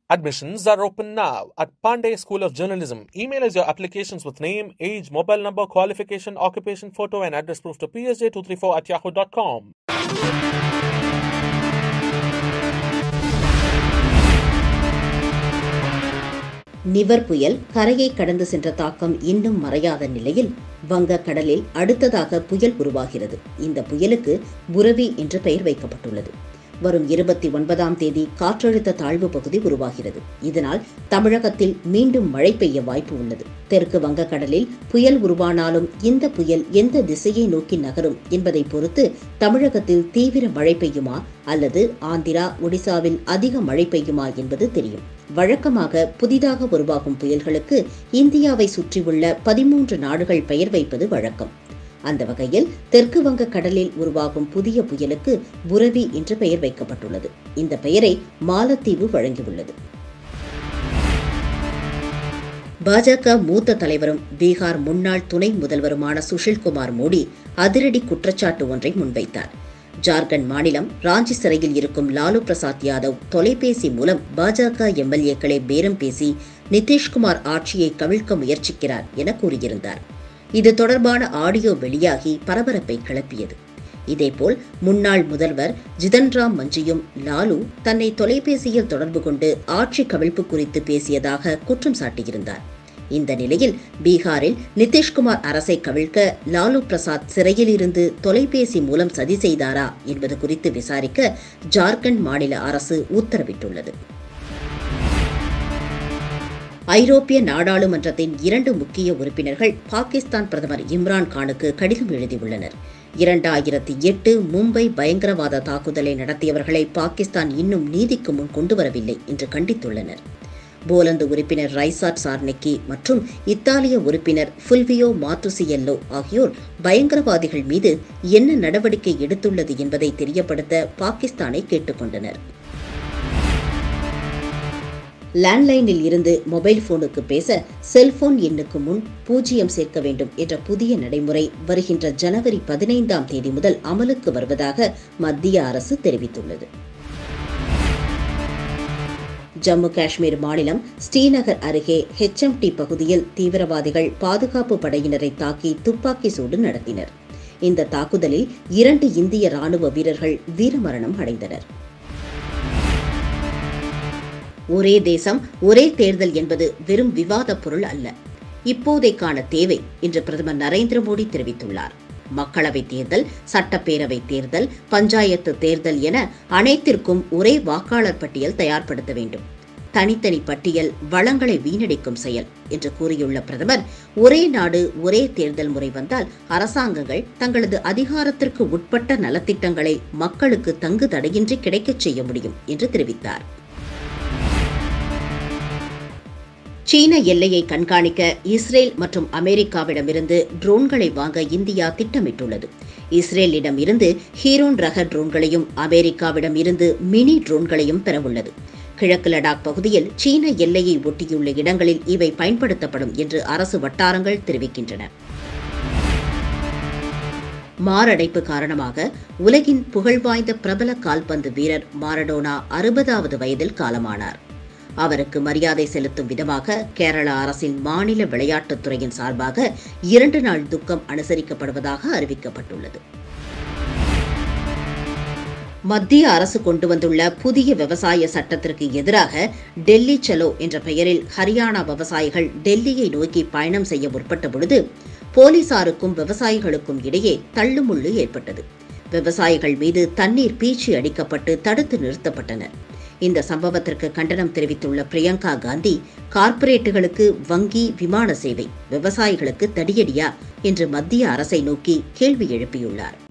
Admissions are open now at Pandey School of Journalism. Email us your applications with name, age, mobile number, qualification, occupation photo, and address proof to psj234 at yahoo.com. Nivar புயல் கரையை கடந்து சென்ற தாக்கம் இன்னும் மறையாத நிலையில் வங்க கடலில் அடுத்ததாக புயல் உருவாகிறது இந்த புயலுக்கு புரவி என்று பெயர் வைக்கப்பட்டுள்ளது வரும் இருபத்தி ஒன்பதாம் தேதி காற்றழுத்த தாழ்வு பகுதி உருவாகிறது இதனால் தமிழகத்தில் மீண்டும் மழை பெய்ய வாய்ப்பு உள்ளது தெற்கு வங்கக்கடலில் புயல் உருவானாலும் இந்த புயல் எந்த திசையை நோக்கி நகரும் என்பதை பொறுத்து தமிழகத்தில் தீவிர மழை பெய்யுமா அல்லது ஆந்திரா ஒடிசாவில் அதிக மழை பெய்யுமா என்பது தெரியும் வழக்கமாக புதிதாக உருவாகும் புயல்களுக்கு இந்தியாவை சுற்றியுள்ள பதிமூன்று நாடுகள் பெயர் வைப்பது வழக்கம் அந்த வகையில் தெற்கு வங்க கடலில் உருவாகும் புதிய புயலுக்கு புரவி என்று பெயர் வைக்கப்பட்டுள்ளது இந்த பெயரை மாலத்தீவு வழங்கியுள்ளது பாஜக மூத்த தலைவரும் பீகார் முன்னாள் துணை முதல்வருமான சுஷில்குமார் மோடி அதிரடி குற்றச்சாட்டு ஒன்றை முன்வைத்தார் ஜார்க்கண்ட் மாநிலம் ராஞ்சி சிறையில் இருக்கும் லாலு பிரசாத் யாதவ் தொலைபேசி மூலம் பாஜக எம்எல்ஏக்களை பேரம் பேசி நிதிஷ்குமார் ஆட்சியை கவிழ்க்க முயற்சிக்கிறார் என கூறியிருந்தார் இது தொடர்பான ஆடியோ வெளியாகி பரபரப்பை கிளப்பியது இதேபோல் முன்னாள் முதல்வர் ஜிதன்ராம் மஞ்சியும் லாலு தன்னை தொலைபேசியில் தொடர்பு கொண்டு ஆட்சி கவிழ்ப்பு குறித்து பேசியதாக குற்றம் சாட்டியிருந்தார் இந்த நிலையில் பீகாரில் நிதிஷ்குமார் அரசை கவிழ்க்க லாலு பிரசாத் சிறையில் இருந்து தொலைபேசி மூலம் சதி செய்தாரா என்பது குறித்து விசாரிக்க ஜார்க்கண்ட் மாநில அரசு உத்தரவிட்டுள்ளது ஐரோப்பிய நாடாளுமன்றத்தின் இரண்டு முக்கிய உறுப்பினர்கள் பாகிஸ்தான் பிரதமர் இம்ரான் கானுக்கு கடிதம் எழுதியுள்ளனர் இரண்டாயிரத்தி எட்டு மும்பை பயங்கரவாத தாக்குதலை நடத்தியவர்களை பாகிஸ்தான் இன்னும் நீதிக்கு முன் கொண்டுவரவில்லை என்று கண்டித்துள்ளனர் போலந்து உறுப்பினர் ரைசாட் சார்னெக்கி மற்றும் இத்தாலிய உறுப்பினர் ஃபுல்வியோ மாத்துசியல்லோ ஆகியோர் பயங்கரவாதிகள் மீது என்ன நடவடிக்கை எடுத்துள்ளது என்பதை தெரியப்படுத்த பாகிஸ்தானை கேட்டுக்கொண்டனர் லேண்ட்லைனில் இருந்து மொபைல் போனுக்கு பேச செல்போன் எண்ணுக்கு முன் பூஜ்ஜியம் சேர்க்க வேண்டும் என்ற புதிய நடைமுறை வருகின்ற ஜனவரி பதினைந்தாம் தேதி முதல் அமலுக்கு வருவதாக மத்திய அரசு தெரிவித்துள்ளது ஜம்மு காஷ்மீர் மாநிலம் ஸ்ரீநகர் அருகே ஹெச்எம்டி பகுதியில் தீவிரவாதிகள் பாதுகாப்பு படையினரை தாக்கி துப்பாக்கி சூடு நடத்தினர் இந்த தாக்குதலில் இரண்டு இந்திய ராணுவ வீரர்கள் வீரமரணம் அடைந்தனர் ஒரே தேசம் ஒரே தேர்தல் என்பது வெறும் விவாத பொருள் அல்ல இப்போதைக்கான தேவை என்று பிரதமர் நரேந்திர மோடி தெரிவித்துள்ளார் மக்களவைத் தேர்தல் சட்டப்பேரவை தேர்தல் பஞ்சாயத்து தேர்தல் என அனைத்திற்கும் ஒரே வாக்காளர் பட்டியல் தயார்படுத்த வேண்டும் தனித்தனி பட்டியல் வளங்களை வீணடிக்கும் செயல் என்று கூறியுள்ள பிரதமர் ஒரே நாடு ஒரே தேர்தல் முறை வந்தால் அரசாங்கங்கள் தங்களது அதிகாரத்திற்கு உட்பட்ட நலத்திட்டங்களை மக்களுக்கு தங்கு தடையின்றி கிடைக்கச் செய்ய முடியும் என்று தெரிவித்தார் சீன எல்லையை கண்காணிக்க இஸ்ரேல் மற்றும் அமெரிக்காவிடமிருந்து ட்ரோன்களை வாங்க இந்தியா திட்டமிட்டுள்ளது இஸ்ரேலிடம் இருந்து ஹீரோன் ரக ட்ரோன்களையும் அமெரிக்காவிடம் இருந்து மினி ட்ரோன்களையும் பெறவுள்ளது கிழக்கு லடாக் பகுதியில் சீன எல்லையை ஒட்டியுள்ள இடங்களில் இவை பயன்படுத்தப்படும் என்று அரசு வட்டாரங்கள் தெரிவிக்கின்றன மாரடைப்பு காரணமாக உலகின் புகழ்வாய்ந்த பிரபல கால்பந்து வீரர் மாரடோனா அறுபதாவது வயதில் காலமானார் அவருக்கு மரியாதை செலுத்தும் விதமாக கேரள அரசின் மாநில விளையாட்டுத்துறையின் சார்பாக இரண்டு நாள் துக்கம் அனுசரிக்கப்படுவதாக அறிவிக்கப்பட்டுள்ளது மத்திய அரசு கொண்டு வந்துள்ள புதிய விவசாய சட்டத்திற்கு எதிராக டெல்லி சலோ என்ற பெயரில் ஹரியானா விவசாயிகள் டெல்லியை நோக்கி பயணம் செய்ய முற்பட்ட பொழுது போலீசாருக்கும் விவசாயிகளுக்கும் இடையே தள்ளுமுள்ளு ஏற்பட்டது விவசாயிகள் மீது தண்ணீர் பீச்சி அடிக்கப்பட்டு தடுத்து நிறுத்தப்பட்டனர் இந்த சம்பவத்திற்கு கண்டனம் தெரிவித்துள்ள பிரியங்கா காந்தி கார்ப்பரேட்டுகளுக்கு வங்கி விமான சேவை விவசாயிகளுக்கு தடியடியா என்று மத்திய அரசை நோக்கி கேள்வி எழுப்பியுள்ளார்